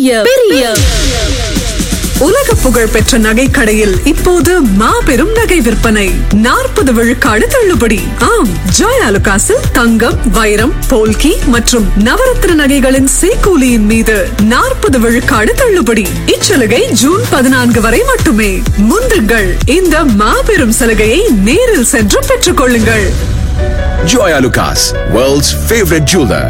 பெரிய பெரிய உலக புகழ் பெற்ற நகைக்கடையில் இப்போது மாபெரும் நகை விற்பனை நாற்பது விழுக்காடு தள்ளுபடி ஆம் ஜாய் அலுகாசில் தங்கம் வைரம் போல்கி மற்றும் நவரத்ன நகைகளின் சேக்கூலியின் மீது நாற்பது விழுக்காடு தள்ளுபடி இச்சலுகை ஜூன் பதினான்கு வரை மட்டுமே முந்துங்கள் இந்த மாபெரும் சலுகையை நேரில் சென்று பெற்றுக் கொள்ளுங்கள் Joy Lucas, world's favorite jeweler.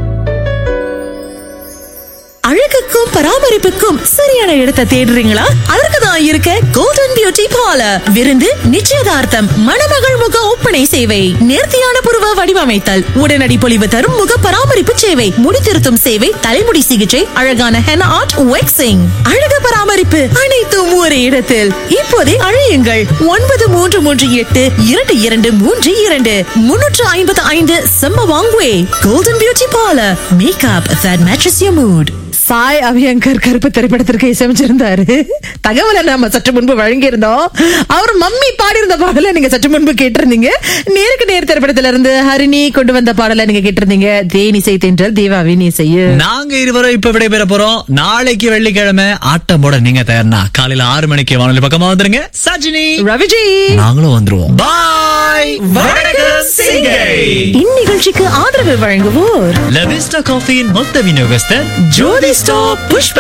அழகுக்கும் பராமரிப்புக்கும் சரியான இடத்தை தேடுறீங்களா அதற்கு தான் இருக்க கோல்டன் பியூட்டி பார்லர் விருந்து நிச்சயதார்த்தம் மணமகள் முக ஒப்பனை சேவை நேர்த்தியான புருவ வடிவமைத்தல் உடனடி பொலிவு தரும் முக பராமரிப்பு சேவை முடி திருத்தும் சேவை தலைமுடி சிகிச்சை அழகான ஹென் ஆர்ட் வெக்ஸிங் அழகு பராமரிப்பு அனைத்தும் ஒரே இடத்தில் இப்போதே அழையுங்கள் ஒன்பது மூன்று மூன்று எட்டு இரண்டு இரண்டு மூன்று இரண்டு முன்னூற்று ஐம்பது ஐந்து செம்ம வாங்குவே golden beauty parlour makeup that matches your mood Sai Abhyankar Karuppu திரைப்படத்திற்கு இசையமைச்சிருந்தாரு தகவலை நாம சற்று முன்பு வழங்கியிருந்தோம் அவர் மம்மி பாடியிருந்த பாடலை நீங்க சற்று முன்பு கேட்டிருந்தீங்க நேருக்கு நேர் திரைப்படத்துல இருந்து ஹரிணி கொண்டு வந்த பாடலை நீங்க கேட்டிருந்தீங்க தேனிசை தென்றல் தேவாவின் இசையு நாங்க இருவரும் இப்ப விடைபெற போறோம் நாளைக்கு வெள்ளிக்கிழமை ஆட்டம் போட நீங்க தயார்னா காலையில ஆறு மணிக்கு வானொலி பக்கமா வந்துருங்க சஜினி ரவிஜி நாங்களும் வந்துருவோம் பாய் வணக்கம் சிங்கை இந்நிகழ்ச்சிக்கு ஆதரவு வழங்குவோர் லவிஸ்டா காஃபியின் மொத்த விநியோகஸ்தர் ஜோதி ஸ்டாப் புஷ்ப